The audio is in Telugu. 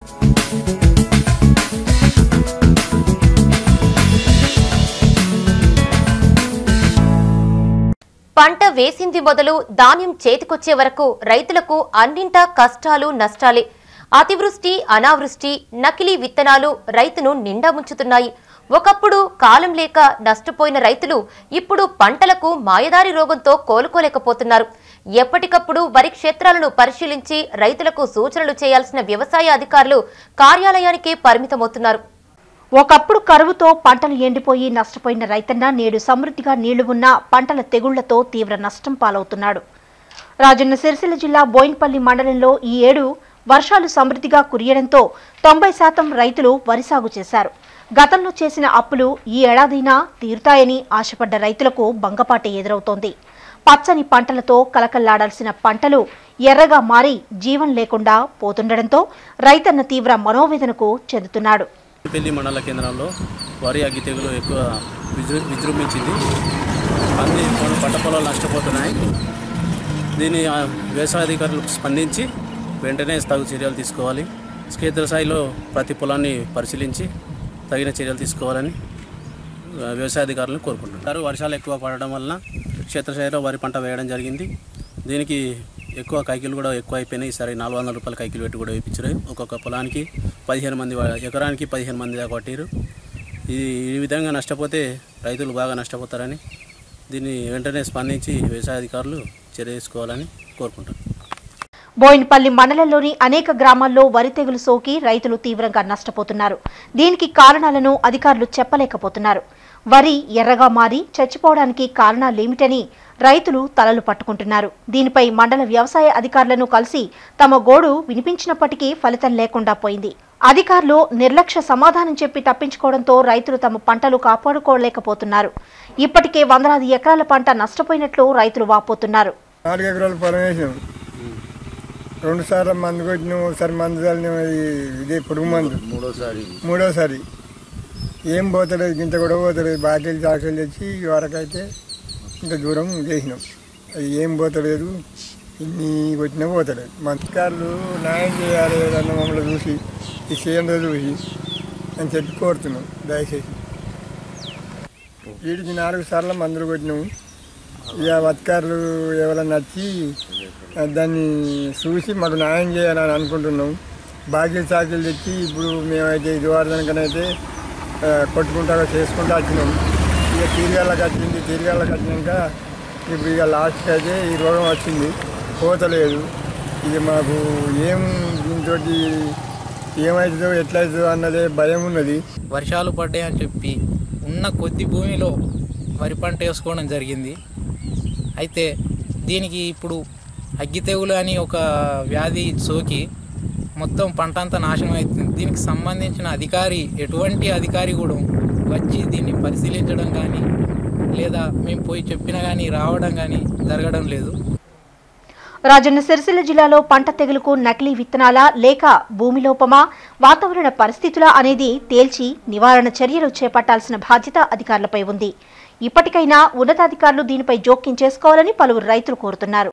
పంట వేసింది మొదలు ధాన్యం చేతికొచ్చే వరకు రైతులకు అన్నింటా కష్టాలు నష్టాలే అతివృష్టి అనావృష్టి నకిలీ విత్తనాలు రైతును నిండా ముంచుతున్నాయి ఒకప్పుడు కాలం లేక నష్టపోయిన రైతులు ఇప్పుడు పంటలకు మాయదారి రోగంతో కోలుకోలేకపోతున్నారు ఎప్పటికప్పుడు వరి క్షేత్రాలను పరిశీలించి రైతులకు సూచనలు చేయాల్సిన వ్యవసాయ అధికారులు కార్యాలయానికే పరిమితమవుతున్నారు ఒకప్పుడు కరువుతో పంటలు ఎండిపోయి నష్టపోయిన రైతన్న నేడు సమృద్ధిగా నీళ్లు ఉన్న పంటల తెగుళ్లతో తీవ్ర నష్టం పాలవుతున్నాడు రాజన్న సిరిసిల్ల జిల్లా బోయిన్పల్లి మండలంలో ఈ ఏడు వర్షాలు సమృద్ధిగా కురియడంతో తొంభై శాతం రైతులు వరి సాగు చేశారు గతంలో చేసిన అప్పులు ఈ ఏడాదైనా తీరుతాయని ఆశపడ్డ రైతులకు భంగపాటి ఎదురవుతోంది పచ్చని పంటలతో కలకల్లాడాల్సిన పంటలు ఎర్రగా మారి జీవం లేకుండా పోతుండటంతో రైతన్న తీవ్ర మనోవేదనకు చెందుతున్నాడు పెళ్లి మండల కేంద్రంలో వరి అగ్గి తెగులు ఎక్కువ విజృ విజృంభించింది అన్ని మన పంట పొలాలు నష్టపోతున్నాయి దీన్ని ఆ, వ్యవసాయ అధికారులు స్పందించి వెంటనే తగు చర్యలు తీసుకోవాలి క్షేత్ర స్థాయిలో ప్రతి పొలాన్ని పరిశీలించి తగిన చర్యలు తీసుకోవాలని ఆ, వ్యవసాయ అధికారులను కోరుకుంటున్నారు వర్షాలు ఎక్కువ పడడం వలన క్షేత్రస్థాయిలో వరి పంట వేయడం జరిగింది దీనికి ఎక్కువ కైకిలు కూడా ఎక్కువ అయిపోయినాయి ఈసారి నాలుగు వందల రూపాయల కైకిలు పెట్టి కూడా వేయించారు ఒక్కొక్క పొలానికి పదిహేను మంది వా- ఎకరానికి పదిహేను మంది దాకా పట్టారు ఇది ఈ విధంగా నష్టపోతే రైతులు బాగా నష్టపోతారని దీన్ని వెంటనే స్పందించి వ్యవసాయ అధికారులు చర్య తీసుకోవాలని కోరుకుంటారు బోయినపల్లి మండలంలోని అనేక గ్రామాల్లో వరి తెగులు సోకి రైతులు తీవ్రంగా నష్టపోతున్నారు దీనికి కారణాలను అధికారులు చెప్పలేకపోతున్నారు వరి ఎర్రగా మారి చచ్చిపోవడానికి కారణాలేమిటని రైతులు తలలు పట్టుకుంటున్నారు దీనిపై మండల వ్యవసాయ అధికారులను కలిసి తమ గోడు వినిపించినప్పటికీ ఫలితం లేకుండా పోయింది అధికారులు నిర్లక్ష్య సమాధానం చెప్పి తప్పించుకోవడంతో రైతులు తమ పంటలు కాపాడుకోలేకపోతున్నారు ఇప్పటికే వందలాది ఎకరాల పంట నష్టపోయినట్లు రైతులు వాపోతున్నారు నాలుగు ఎకరాలు పొలం వేసాం రెండు సార్లు మందు కొట్టినాం ఒకసారి మందు చల్లినాం అది ఇదే పొడుగు మందు మూడోసారి మూడోసారి ఏం పోతలేదు ఇంత కూడా పోతలేదు బాటిల్ చాకలు తెచ్చి ఈ వరకైతే ఇంత దూరం చేసినాం అది ఏం పోతలేదు ఇన్ని కొట్టినా పోతలేదు మంత్రికారులు న్యాయం చేయాలి ఏదన్నా మమ్మల్ని చూసి ఈ చేయంలో చూసి అని చెప్పి కోరుతున్నాం దయచేసి వీటికి నాలుగు సార్లు మందులు కొట్టినాము ఇక అధికారులు ఎవరన్నా వచ్చి ఆ, దాన్ని చూసి మాకు న్యాయం చేయాలని అనుకుంటున్నాం బాకీలు చాకీలు తెచ్చి ఇప్పుడు మేమైతే ఇది వారదనకనైతే కొట్టుకుంటా చేసుకుంటా వచ్చినాం ఇక తిరిగాళ్ళకి వచ్చింది తిరిగాళ్ళకి వచ్చినాక ఇప్పుడు ఇక లాస్ట్కి అయితే ఈ రోగం వచ్చింది పోతలేదు ఇక మాకు ఏం దీంతో ఏమవుతుందో ఎట్లయితుందో అన్నదే భయం ఉన్నది వర్షాలు పడ్డాయని చెప్పి ఉన్న కొద్ది భూమిలో వరి పంట వేసుకోవడం జరిగింది అయితే దీనికి ఇప్పుడు అగ్గి తెగులు అని ఒక వ్యాధి సోకి మొత్తం పంట అంతా నాశనం అవుతుంది దీనికి సంబంధించిన అధికారి ఎటువంటి అధికారి కూడా వచ్చి దీన్ని పరిశీలించడం కానీ లేదా మేము పోయి చెప్పినా కానీ రావడం కానీ జరగడం లేదు రాజన్న సిరిసిల్ల జిల్లాలో పంట తెగులుకు నకిలీ విత్తనాలా లేక భూమి లోపమా వాతావరణ పరిస్థితులా అనేది తేల్చి నివారణ చర్యలు చేపట్టాల్సిన బాధ్యత అధికారులపై ఉంది ఇప్పటికైనా ఉన్నతాధికారులు దీనిపై జోక్యం చేసుకోవాలని పలువురు రైతులు కోరుతున్నారు